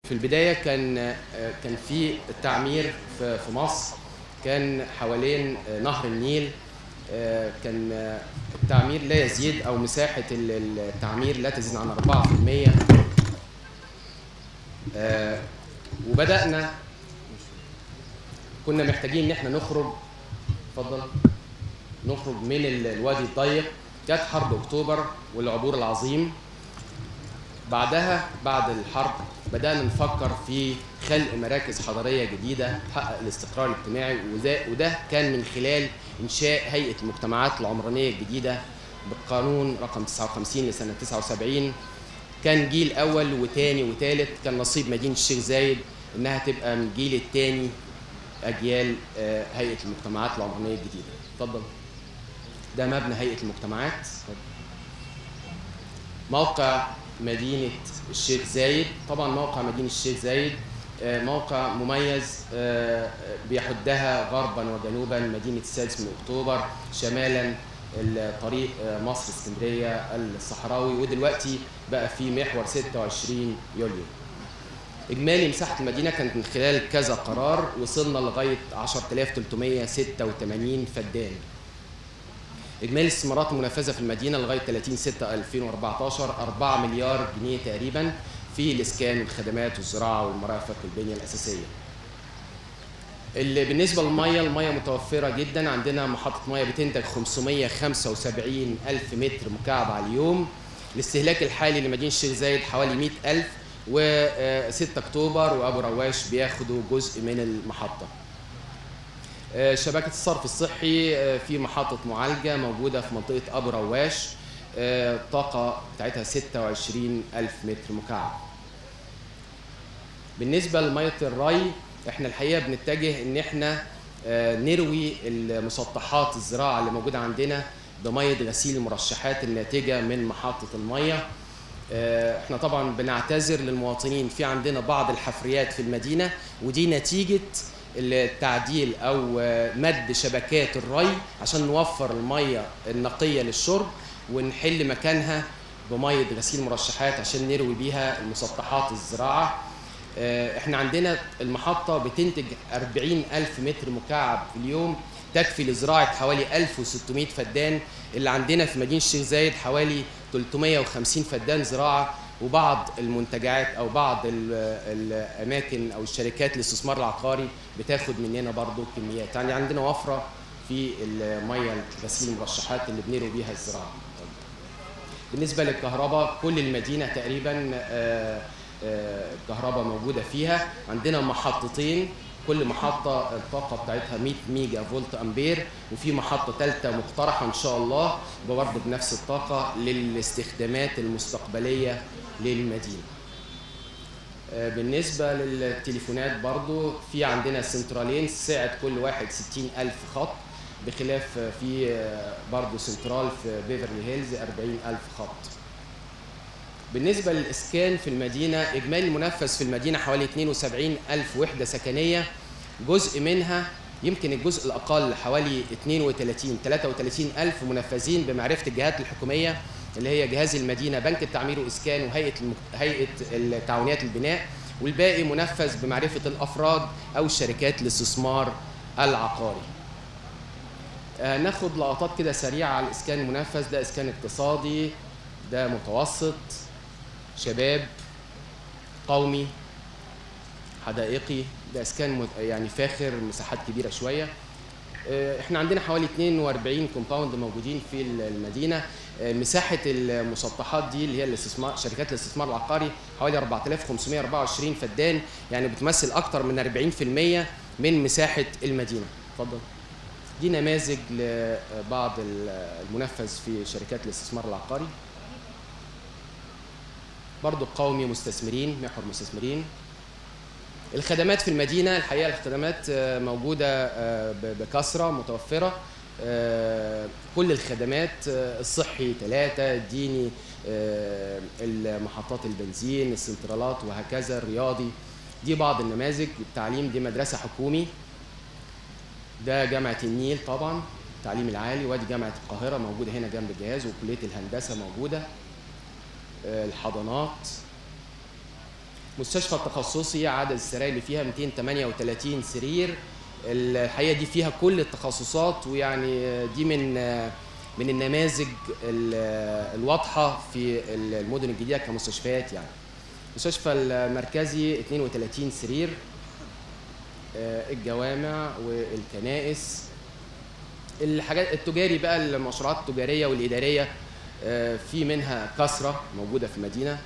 في البداية كان كان في التعمير في في مصر كان حوالين نهر النيل كان التعمير لا يزيد أو مساحة التعمير لا تزيد عن 4% وبدأنا كنا محتاجين إن احنا نخرج اتفضل نخرج من الوادي الضيق جت حرب أكتوبر والعبور العظيم بعدها بعد الحرب بدأنا نفكر في خلق مراكز حضارية جديدة تحقق الاستقرار الاجتماعي وده, وده كان من خلال إنشاء هيئة المجتمعات العمرانية الجديدة بالقانون رقم 59 لسنة 79 كان جيل أول وتاني وتالت كان نصيب مدينة الشيخ زايد إنها تبقى من الجيل التاني أجيال هيئة المجتمعات العمرانية الجديدة اتفضل ده مبنى هيئة المجتمعات موقع مدينة الشيخ زايد طبعا موقع مدينة الشيخ زايد موقع مميز بيحدها غربا وجنوبا مدينة السادس من أكتوبر شمالا الطريق مصر اسكندرية الصحراوي ودلوقتي بقى في محور 26 يوليو إجمالي مساحة المدينة كانت من خلال كذا قرار وصلنا لغاية 10386 فدان إجمالي الاستثمارات المنفذة في المدينة لغاية 30 6 2014 4 مليار جنيه تقريبا في الإسكان والخدمات والزراعة والمرافق والبنية الأساسية. اللي بالنسبة للمية المية متوفرة جدا عندنا محطة مية بتنتج 575 ألف متر مكعب على اليوم الاستهلاك الحالي لمدينة الشيخ زايد حوالي 100 ألف و6 أكتوبر وأبو رواش بياخدوا جزء من المحطة. شبكة الصرف الصحي في محطة معالجة موجودة في منطقة أبو رواش الطاقة بتاعتها 26 ألف متر مكعب بالنسبة لمية الري احنا الحقيقة بنتجه ان احنا نروي المسطحات الزراعة اللي موجودة عندنا بمية غسيل المرشحات الناتجة من محطة المية احنا طبعا بنعتذر للمواطنين في عندنا بعض الحفريات في المدينة ودي نتيجة التعديل او مد شبكات الري عشان نوفر الميه النقيه للشرب ونحل مكانها بميه غسيل مرشحات عشان نروي بيها المسطحات الزراعه احنا عندنا المحطه بتنتج 40 ألف متر مكعب في اليوم تكفي لزراعه حوالي 1600 فدان اللي عندنا في مدينه الشيخ زايد حوالي 350 فدان زراعه وبعض المنتجعات او بعض الاماكن او الشركات الاستثمار العقاري بتاخد مننا برضو كميات يعني عندنا وفره في الميه غسيل المرشحات اللي بنروي بيها الزراعه بالنسبه للكهرباء كل المدينه تقريبا الكهرباء موجوده فيها عندنا محطتين كل محطة الطاقة بتاعتها 100 ميجا فولت أمبير وفي محطة ثالثة مقترحة إن شاء الله برضه بنفس الطاقة للاستخدامات المستقبلية للمدينة. بالنسبة للتليفونات برضه في عندنا سنترالين سعة كل واحد 60 ألف خط بخلاف في برضه سنترال في بيفرلي هيلز 40 ألف خط. بالنسبة للإسكان في المدينة إجمالي المنفذ في المدينة حوالي 72 ألف وحدة سكنية جزء منها يمكن الجزء الأقل حوالي 32 33 ألف منفذين بمعرفة الجهات الحكومية اللي هي جهاز المدينة بنك التعمير وإسكان وهيئة المك... هيئة التعاونيات البناء والباقي منفذ بمعرفة الأفراد أو الشركات الاستثمار العقاري. آه ناخد لقطات كده سريعة على الإسكان المنفذ ده إسكان اقتصادي ده متوسط شباب قومي حدائقي ده اسكان يعني فاخر مساحات كبيره شويه احنا عندنا حوالي 42 كومباوند موجودين في المدينه مساحه المسطحات دي اللي هي الاستثمار شركات الاستثمار العقاري حوالي 4524 فدان يعني بتمثل اكثر من 40% من مساحه المدينه اتفضل دي نماذج لبعض المنفذ في شركات الاستثمار العقاري برضو قومي مستثمرين محور مستثمرين الخدمات في المدينة الحقيقة الخدمات موجودة بكثرة متوفرة كل الخدمات الصحي ثلاثة الديني المحطات البنزين السنترالات وهكذا الرياضي دي بعض النماذج التعليم دي مدرسة حكومي ده جامعة النيل طبعا التعليم العالي وادي جامعة القاهرة موجودة هنا جنب الجهاز وكلية الهندسة موجودة الحضانات مستشفى التخصصي عدد السراير اللي فيها 238 سرير الحقيقه دي فيها كل التخصصات ويعني دي من من النماذج الواضحه في المدن الجديده كمستشفيات يعني المستشفى المركزي 32 سرير الجوامع والكنائس الحاجات التجاري بقى المشروعات التجاريه والاداريه في منها كسره موجوده في المدينه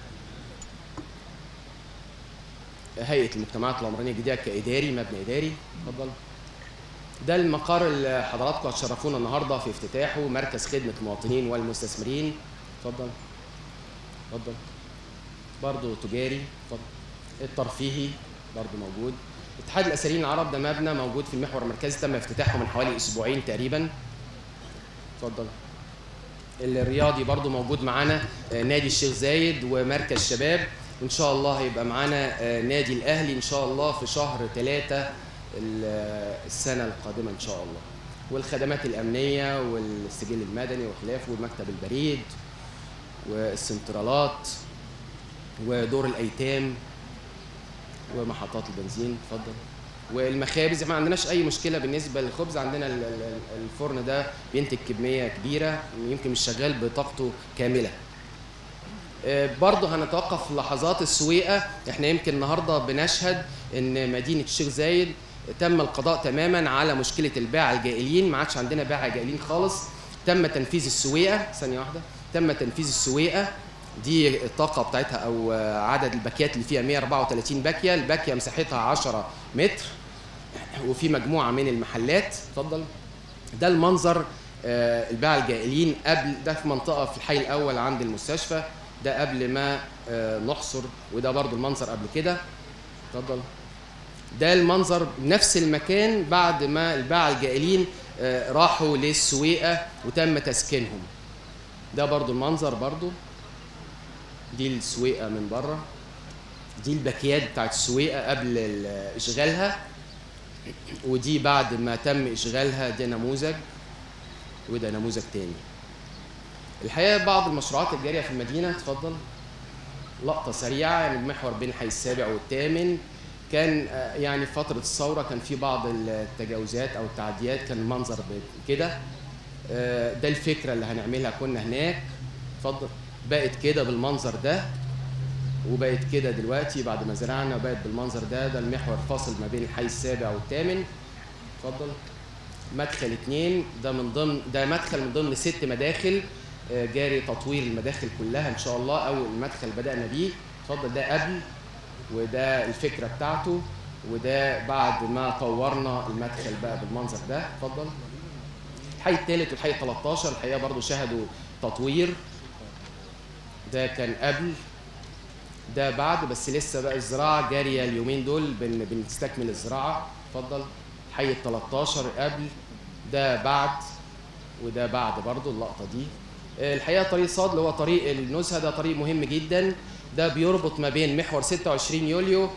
هيئه المجتمعات العمرانيه الجديده كاداري مبنى اداري اتفضل ده المقر اللي حضراتكم هتشرفونا النهارده في افتتاحه مركز خدمه المواطنين والمستثمرين اتفضل اتفضل برضه تجاري اتفضل الترفيهي برضه موجود اتحاد الاسريين العرب ده مبنى موجود في المحور المركزي تم افتتاحه من حوالي اسبوعين تقريبا اتفضل الرياضي برضو موجود معانا نادي الشيخ زايد ومركز شباب ان شاء الله هيبقى معانا نادي الاهلي ان شاء الله في شهر ثلاثة السنه القادمه ان شاء الله والخدمات الامنيه والسجل المدني وخلافه ومكتب البريد والسنترالات ودور الايتام ومحطات البنزين اتفضل والمخابز ما عندناش اي مشكله بالنسبه للخبز عندنا الفرن ده بينتج كميه كبيره يمكن مش شغال بطاقته كامله برضه هنتوقف لحظات السويقه احنا يمكن النهارده بنشهد ان مدينه الشيخ زايد تم القضاء تماما على مشكله الباعة الجائلين ما عادش عندنا باعة جائلين خالص تم تنفيذ السويقه ثانيه واحده تم تنفيذ السويقه دي الطاقة بتاعتها أو عدد الباكيات اللي فيها 134 باكية، الباكية مساحتها 10 متر وفي مجموعة من المحلات، اتفضل. ده المنظر الباعة الجائلين قبل ده في منطقة في الحي الأول عند المستشفى، ده قبل ما نحصر وده برضو المنظر قبل كده. اتفضل. ده المنظر نفس المكان بعد ما الباعة الجائلين راحوا للسويقة وتم تسكينهم. ده برضو المنظر برضو دي السويقه من بره دي الباكيات بتاعت السويقه قبل اشغالها ودي بعد ما تم اشغالها ده نموذج وده نموذج تاني الحقيقه بعض المشروعات الجاريه في المدينه اتفضل لقطه سريعه يعني المحور بين الحي السابع والثامن كان يعني في فتره الثوره كان في بعض التجاوزات او التعديات كان المنظر كده ده الفكره اللي هنعملها كنا هناك اتفضل بقت كده بالمنظر ده وبقت كده دلوقتي بعد ما زرعنا بقت بالمنظر ده ده المحور فاصل ما بين الحي السابع والثامن اتفضل مدخل اثنين ده من ضمن ده مدخل من ضمن ست مداخل جاري تطوير المداخل كلها ان شاء الله اول مدخل بدانا بيه اتفضل ده قبل وده الفكره بتاعته وده بعد ما طورنا المدخل بقى بالمنظر ده اتفضل الحي الثالث والحي 13 الحقيقه برضو شهدوا تطوير ده كان قبل ده بعد بس لسه بقى الزراعه جاريه اليومين دول بن بنستكمل الزراعه اتفضل حي ال 13 قبل ده بعد وده بعد برضو اللقطه دي الحقيقه طريق صاد اللي هو طريق النزهه ده طريق مهم جدا ده بيربط ما بين محور 26 يوليو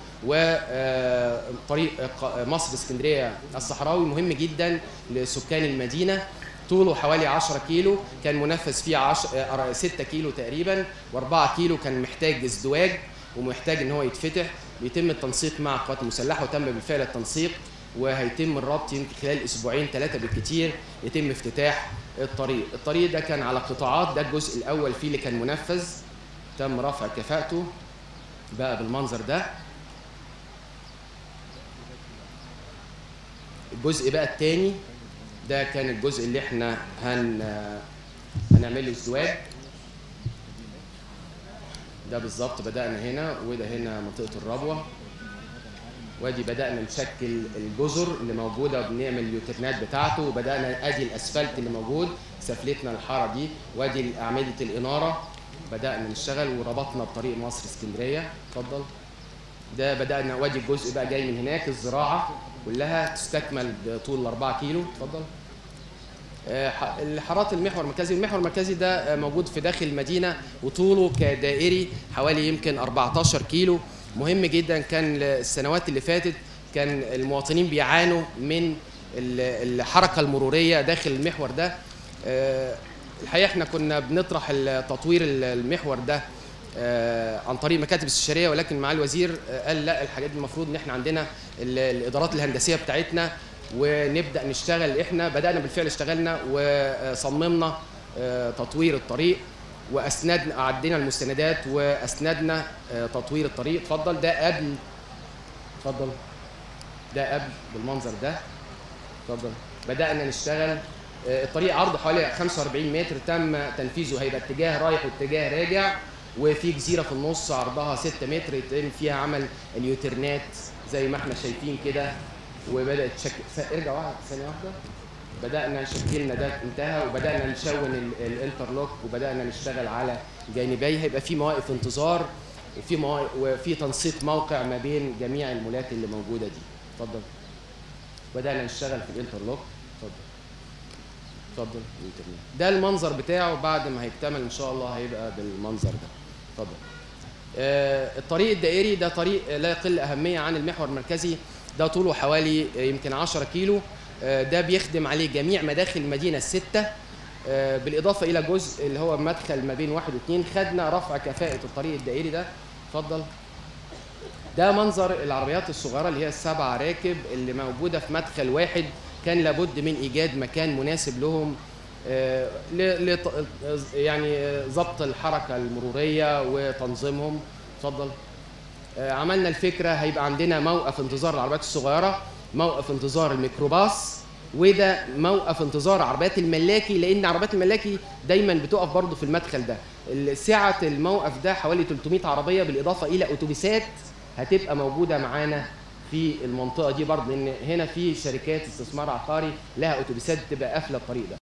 وطريق مصر اسكندريه الصحراوي مهم جدا لسكان المدينه طوله حوالي 10 كيلو كان منفذ فيه 10 6 كيلو تقريبا و4 كيلو كان محتاج ازدواج ومحتاج ان هو يتفتح بيتم التنسيق مع القوات المسلحه وتم بالفعل التنسيق وهيتم الربط يمكن خلال اسبوعين ثلاثه بالكثير يتم افتتاح الطريق الطريق ده كان على قطاعات ده الجزء الاول فيه اللي كان منفذ تم رفع كفاءته بقى بالمنظر ده الجزء بقى الثاني ده كان الجزء اللي احنا هن هنعمل له ازدواج ده بالظبط بدأنا هنا وده هنا منطقة الربوة وادي بدأنا نشكل الجزر اللي موجودة بنعمل اليوترنات بتاعته وبدأنا ادي الاسفلت اللي موجود سفلتنا الحارة دي وادي أعمدة الإنارة بدأنا نشتغل وربطنا بطريق مصر اسكندرية اتفضل ده بدأنا وادي الجزء بقى جاي من هناك الزراعة كلها تستكمل بطول الأربعة كيلو اتفضل الحارات المحور المركزي المحور المركزي ده موجود في داخل المدينة وطوله كدائري حوالي يمكن 14 كيلو مهم جدا كان السنوات اللي فاتت كان المواطنين بيعانوا من الحركة المرورية داخل المحور ده الحقيقة احنا كنا بنطرح تطوير المحور ده آه، عن طريق مكاتب استشاريه ولكن مع الوزير آه، قال لا الحاجات دي المفروض ان احنا عندنا ال- الادارات الهندسيه بتاعتنا ونبدا نشتغل احنا بدانا بالفعل اشتغلنا وصممنا آه، تطوير الطريق واسندنا عدينا المستندات واسندنا آه، تطوير الطريق اتفضل ده قبل اتفضل ده قبل بالمنظر ده اتفضل بدانا نشتغل آه، الطريق عرضه حوالي 45 متر تم تنفيذه هيبقى اتجاه رايح واتجاه راجع وفي جزيره في النص عرضها 6 متر يتم فيها عمل اليوترنات زي ما احنا شايفين كده وبدات شكل س- ارجع واحد ثانيه واحده بدانا شكلنا ده انتهى وبدانا نشون ال- الانترلوك وبدانا نشتغل على جانبيه هيبقى في مواقف انتظار وفي مواقف وفي تنسيق موقع ما بين جميع المولات اللي موجوده دي اتفضل بدانا نشتغل في الانترلوك اتفضل اتفضل الانترنت ده المنظر بتاعه بعد ما هيكتمل ان شاء الله هيبقى بالمنظر ده اتفضل آه، الطريق الدائري ده طريق لا يقل اهميه عن المحور المركزي ده طوله حوالي آه، يمكن 10 كيلو آه، ده بيخدم عليه جميع مداخل المدينه السته آه، بالاضافه الى جزء اللي هو مدخل ما بين واحد واثنين خدنا رفع كفاءه الطريق الدائري ده اتفضل ده منظر العربيات الصغيره اللي هي السبعه راكب اللي موجوده في مدخل واحد كان لابد من ايجاد مكان مناسب لهم آه، ل- لط- يعني آه، ضبط الحركه المروريه وتنظيمهم اتفضل آه، عملنا الفكره هيبقى عندنا موقف انتظار العربيات الصغيره موقف انتظار الميكروباص وده موقف انتظار عربيات الملاكي لان عربيات الملاكي دايما بتقف برضه في المدخل ده سعه الموقف ده حوالي 300 عربيه بالاضافه الى اتوبيسات هتبقى موجوده معانا في المنطقه دي برضه لان هنا في شركات استثمار عقاري لها اتوبيسات بتبقى قافله الطريق ده